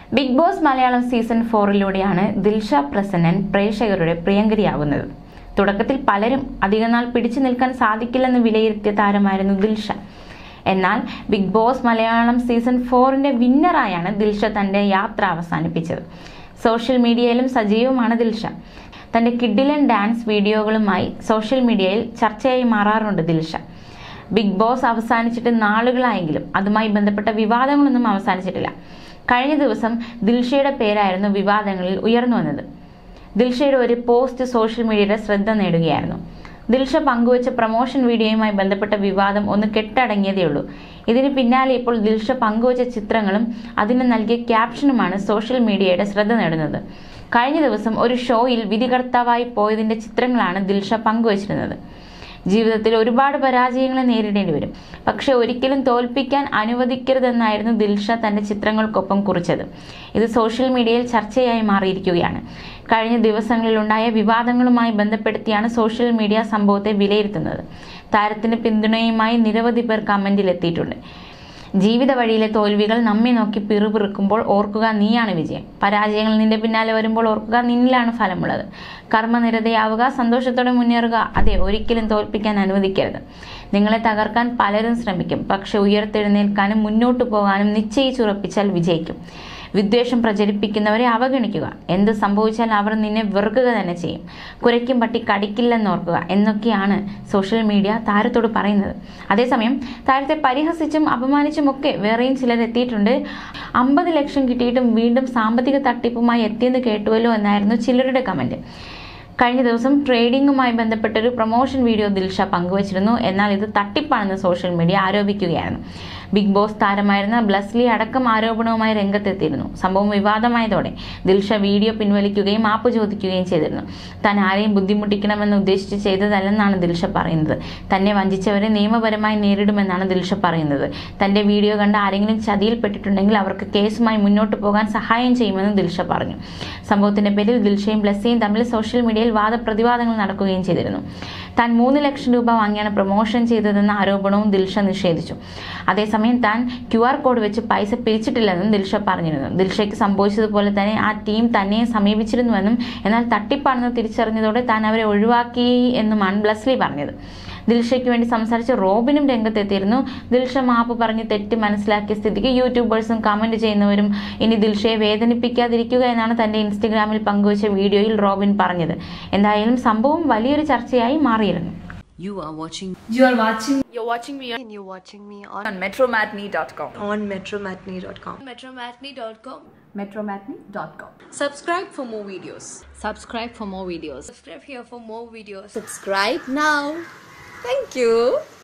Big Boss Malayalam season ഫോറിലൂടെയാണ് ദിൽഷ പ്രസന്നൻ പ്രേക്ഷകരുടെ പ്രിയങ്കരിയാകുന്നത് തുടക്കത്തിൽ പലരും അധികനാൾ പിടിച്ചു നിൽക്കാൻ സാധിക്കില്ലെന്ന് വിലയിരുത്തിയ താരമായിരുന്നു ദിൽഷ എന്നാൽ ബിഗ് ബോസ് മലയാളം സീസൺ ഫോറിന്റെ വിന്നറായാണ് ദിൽഷ തന്റെ യാത്ര അവസാനിപ്പിച്ചത് സോഷ്യൽ മീഡിയയിലും സജീവമാണ് ദിൽഷ തന്റെ കിഡിലൻ ഡാൻസ് വീഡിയോകളുമായി സോഷ്യൽ മീഡിയയിൽ ചർച്ചയായി മാറാറുണ്ട് ദിൽഷ ബിഗ് ബോസ് അവസാനിച്ചിട്ട് നാളുകളായെങ്കിലും അതുമായി ബന്ധപ്പെട്ട വിവാദങ്ങളൊന്നും അവസാനിച്ചിട്ടില്ല കഴിഞ്ഞ ദിവസം ദിൽഷയുടെ പേരായിരുന്നു വിവാദങ്ങളിൽ ഉയർന്നു വന്നത് ദിൽഷയുടെ ഒരു പോസ്റ്റ് സോഷ്യൽ മീഡിയയുടെ ശ്രദ്ധ നേടുകയായിരുന്നു ദിൽഷ പങ്കുവച്ച പ്രൊമോഷൻ വീഡിയോയുമായി ബന്ധപ്പെട്ട വിവാദം ഒന്ന് കെട്ടടങ്ങിയതേ ഉള്ളൂ ഇതിന് പിന്നാലെ ഇപ്പോൾ ദിൽഷ പങ്കുവച്ച ചിത്രങ്ങളും അതിന് നൽകിയ ക്യാപ്ഷനുമാണ് സോഷ്യൽ മീഡിയയുടെ ശ്രദ്ധ നേടുന്നത് കഴിഞ്ഞ ദിവസം ഒരു ഷോയിൽ വിധികർത്താവായി പോയതിന്റെ ചിത്രങ്ങളാണ് ദിൽഷ പങ്കുവച്ചിരുന്നത് ജീവിതത്തിൽ ഒരുപാട് പരാജയങ്ങളെ നേരിടേണ്ടി വരും പക്ഷെ ഒരിക്കലും തോൽപ്പിക്കാൻ അനുവദിക്കരുതെന്നായിരുന്നു ദിൽഷ തന്റെ ചിത്രങ്ങൾക്കൊപ്പം കുറിച്ചത് ഇത് സോഷ്യൽ മീഡിയയിൽ ചർച്ചയായി മാറിയിരിക്കുകയാണ് കഴിഞ്ഞ ദിവസങ്ങളിലുണ്ടായ വിവാദങ്ങളുമായി ബന്ധപ്പെടുത്തിയാണ് സോഷ്യൽ മീഡിയ സംഭവത്തെ വിലയിരുത്തുന്നത് താരത്തിന് പിന്തുണയുമായി നിരവധി പേർ കമന്റിലെത്തിയിട്ടുണ്ട് ജീവിത വഴിയിലെ തോൽവികൾ നമ്മെ നോക്കി പിറുപിറുക്കുമ്പോൾ ഓർക്കുക നീയാണ് വിജയം പരാജയങ്ങൾ നിന്റെ പിന്നാലെ വരുമ്പോൾ ഓർക്കുക നിന്നിലാണ് ഫലമുള്ളത് കർമ്മനിരതയാവുക സന്തോഷത്തോടെ മുന്നേറുക അതെ ഒരിക്കലും തോൽപ്പിക്കാൻ അനുവദിക്കരുത് നിങ്ങളെ തകർക്കാൻ പലരും ശ്രമിക്കും പക്ഷെ ഉയർത്തെഴുന്നേൽക്കാനും മുന്നോട്ട് പോകാനും നിശ്ചയിച്ചുറപ്പിച്ചാൽ വിജയിക്കും വിദ്വേഷം പ്രചരിപ്പിക്കുന്നവരെ അവഗണിക്കുക എന്ത് സംഭവിച്ചാൽ അവർ നിന്നെ വെറുക്കുക തന്നെ ചെയ്യും കുരയ്ക്കും പട്ടി കടിക്കില്ലെന്നോർക്കുക എന്നൊക്കെയാണ് സോഷ്യൽ മീഡിയ താരത്തോട് പറയുന്നത് അതേസമയം താരത്തെ പരിഹസിച്ചും അപമാനിച്ചുമൊക്കെ വേറെയും ചിലർ എത്തിയിട്ടുണ്ട് അമ്പത് ലക്ഷം കിട്ടിയിട്ടും വീണ്ടും സാമ്പത്തിക തട്ടിപ്പുമായി എത്തിയെന്ന് കേട്ടുവല്ലോ എന്നായിരുന്നു ചിലരുടെ കമന്റ് കഴിഞ്ഞ ദിവസം ട്രേഡിംഗുമായി ബന്ധപ്പെട്ട ഒരു പ്രൊമോഷൻ വീഡിയോ ദിൽഷ പങ്കുവച്ചിരുന്നു എന്നാൽ ഇത് തട്ടിപ്പാണെന്ന് സോഷ്യൽ മീഡിയ ആരോപിക്കുകയായിരുന്നു ബിഗ് ബോസ് താരമായിരുന്ന ബ്ലസ്ലി അടക്കം ആരോപണവുമായി രംഗത്തെത്തിയിരുന്നു സംഭവം വിവാദമായതോടെ ദിൽഷ വീഡിയോ പിൻവലിക്കുകയും മാപ്പ് ചോദിക്കുകയും ചെയ്തിരുന്നു താൻ ആരെയും ബുദ്ധിമുട്ടിക്കണമെന്ന് ഉദ്ദേശിച്ച് ചെയ്തതല്ലെന്നാണ് ദിൽഷ പറയുന്നത് തന്നെ വഞ്ചിച്ചവരെ നിയമപരമായി നേരിടുമെന്നാണ് ദിൽഷ പറയുന്നത് തന്റെ വീഡിയോ കണ്ട് ആരെങ്കിലും ചതിയിൽപ്പെട്ടിട്ടുണ്ടെങ്കിൽ അവർക്ക് കേസുമായി മുന്നോട്ട് പോകാൻ സഹായം ചെയ്യുമെന്ന് ദിൽഷ പറഞ്ഞു സംഭവത്തിന്റെ പേരിൽ ദിൽഷയും ബ്ലസ്സിയും തമ്മിൽ സോഷ്യൽ മീഡിയയിൽ വാദപ്രതിവാദങ്ങൾ നടക്കുകയും ചെയ്തിരുന്നു താൻ മൂന്ന് ലക്ഷം രൂപ വാങ്ങിയാണ് പ്രൊമോഷൻ ചെയ്തതെന്ന ആരോപണവും ദിൽഷ നിഷേധിച്ചു അതേസമയം താൻ ക്യു ആർ കോഡ് വെച്ച് പൈസ പിരിച്ചിട്ടില്ലെന്നും ദിൽഷ പറഞ്ഞിരുന്നു ദിൽഷയ്ക്ക് സംഭവിച്ചതുപോലെ തന്നെ ആ ടീം തന്നെ സമീപിച്ചിരുന്നുവെന്നും എന്നാൽ തട്ടിപ്പാണെന്ന് തിരിച്ചറിഞ്ഞതോടെ താൻ അവരെ ഒഴിവാക്കി എന്നുമാണ് ബ്ലസ്ലി പറഞ്ഞത് ദിൽഷയ്ക്ക് വേണ്ടി സംസാരിച്ച റോബിനും രംഗത്തെത്തിയിരുന്നു ദിൽഷ മാപ്പ് പറഞ്ഞ് തെറ്റ് മനസ്സിലാക്കിയ സ്ഥിതിക്ക് യൂട്യൂബേഴ്സും കമന്റ് ചെയ്യുന്നവരും ഇനി ദിൽഷയെ വേദനിപ്പിക്കാതിരിക്കുക എന്നാണ് തന്റെ ഇൻസ്റ്റഗ്രാമിൽ പങ്കുവച്ച വീഡിയോയിൽ റോബിൻ പറഞ്ഞത് എന്തായാലും സംഭവം വലിയൊരു ചർച്ചയായി മാറിയിരുന്നു You are watching You are watching You're watching me on and you're watching me on, on metromatney.com. on metromatney.com. metromatney.com. Metromatney.com. subscribe for more videos subscribe for more videos Subscribe here for more videos. Subscribe now. Thank you.